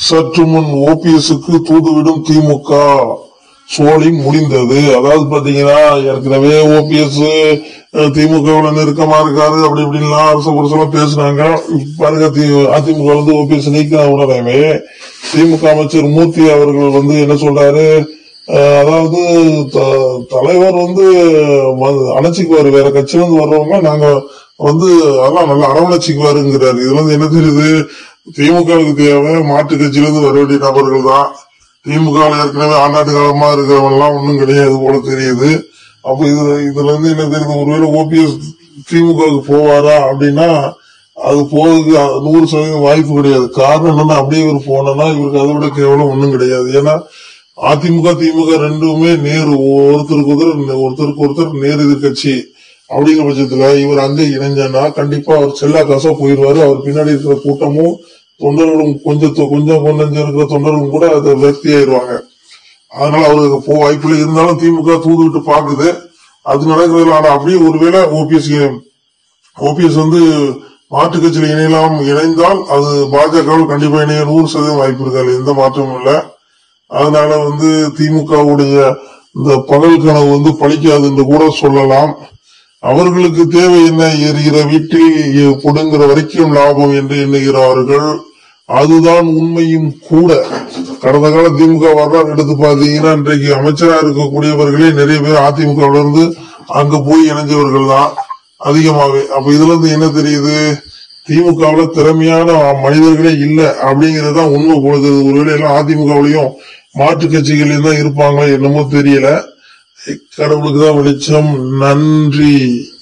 சற்று முன் ஓபிஎஸ்க்கு தூதுவிடும் திமுக சோழி முடிந்தது அதாவது பாத்தீங்கன்னா ஏற்கனவே ஓபிஎஸ் திமுக நெருக்கமா இருக்காரு அப்படி இப்படின்லாம் அரசு புரசெல்லாம் பேசுனாங்க இப்ப பாருங்க தி- அதிமுக வந்து ஓபிஎஸ் நீக்கின உடனே திமுக அமைச்சர் மூர்த்தி அவர்கள் வந்து என்ன சொல்றாரு அஹ், அதாவது த- தலைவர் வந்து வ- அணைச்சிக்குவாரு வேற கட்சியில இருந்து வர்றவங்க நாங்க வந்து அதெல்லாம் நல்லா அரவணைச்சிக்குவாருங்கிறாரு இதுல இருந்து என்ன தெரியுது திமுகவுக்கு தேவை மாற்று கட்சியில இருந்து வர வேண்டிய நபர்கள் தான் திமுக ல ஏற்கனவே ஆண்டாண்டு காலமா இருக்கிறவங்க எல்லாம் ஒண்ணும் கிடையாது போல தெரியுது அப்ப இது இதுல இருந்து என்ன தெரியுது ஒருவேளை ஓபிஎஸ் திமுகவுக்கு போவாரா அப்படின்னா அது போறதுக்கு நூறு சதவீதம் வாய்ப்பு கிடையாது காரணம் என்னன்னா அப்படியே இவர் போனோம்னா இவருக்கு அதை விட கேவலம் ஒண்ணும் கிடையாது ஏன்னா அதிமுக திமுக ரெண்டுமே நேர் ஒருத்தருக்கு ஒருத்தர் ஒருத்தருக்கு ஒருத்தர் நேர் எதிர்கட்சி அப்படிங்கிற பட்சத்துல இவர் அங்க இணைஞ்சனா கண்டிப்பா அவர் செல்லா காசா போயிடுவாரு அவர் பின்னாடி இருக்கிற கூட்டமும் தொண்டர்களும் கொஞ்சம் தொ- கொஞ்சம் கொஞ்சம் இருக்கிற தொண்டர்களும் கூட அதை விரக்தி ஆயிடுவாங்க அதனால அவருக்கு போ வாய்ப்புல இருந்தாலும் திமுக தூதுவிட்டு பாக்குது அது நடக்கிறதுல ஆனா அப்படியே ஒருவேளை ஓபிஎஸ் ஓபிஎஸ் வந்து மாற்று கட்சியில் இணையலாம் இணைந்தால் அது பாஜகவில் கண்டிப்பா இணைய நூறு சதவீதம் வாய்ப்பு இருக்காது எந்த மாற்றமும் இல்லை அதனால வந்து திமுகவுடைய இந்த பகல் கனவு வந்து பழிக்காது என்று கூட சொல்லலாம் அவர்களுக்கு தேவை என்ன எரிகிற வீட்டில் கொடுங்கிற வரைக்கும் லாபம் என்று எண்ணுகிறார்கள் அதுதான் உண்மையும் கூட கடந்த கால திமுக வரலாறு எடுத்து பாத்தீங்கன்னா இன்றைக்கு அமைச்சரா இருக்கக்கூடியவர்களே நிறைய பேர் அதிமுக இருந்து அங்க போய் இணைஞ்சவர்கள் தான் அதிகமாவே அப்ப இதுல இருந்து என்ன தெரியுது திமுகவுல திறமையான மனிதர்களே இல்ல அப்படிங்கறதுதான் உண்மை பொழுது ஒருவேளை எல்லாம் அதிமுகவிலையும் மாற்று கட்சிகளையும் தான் இருப்பாங்களோ என்னமோ தெரியல கடவுளுக்கு தான் வெளிச்சம் நன்றி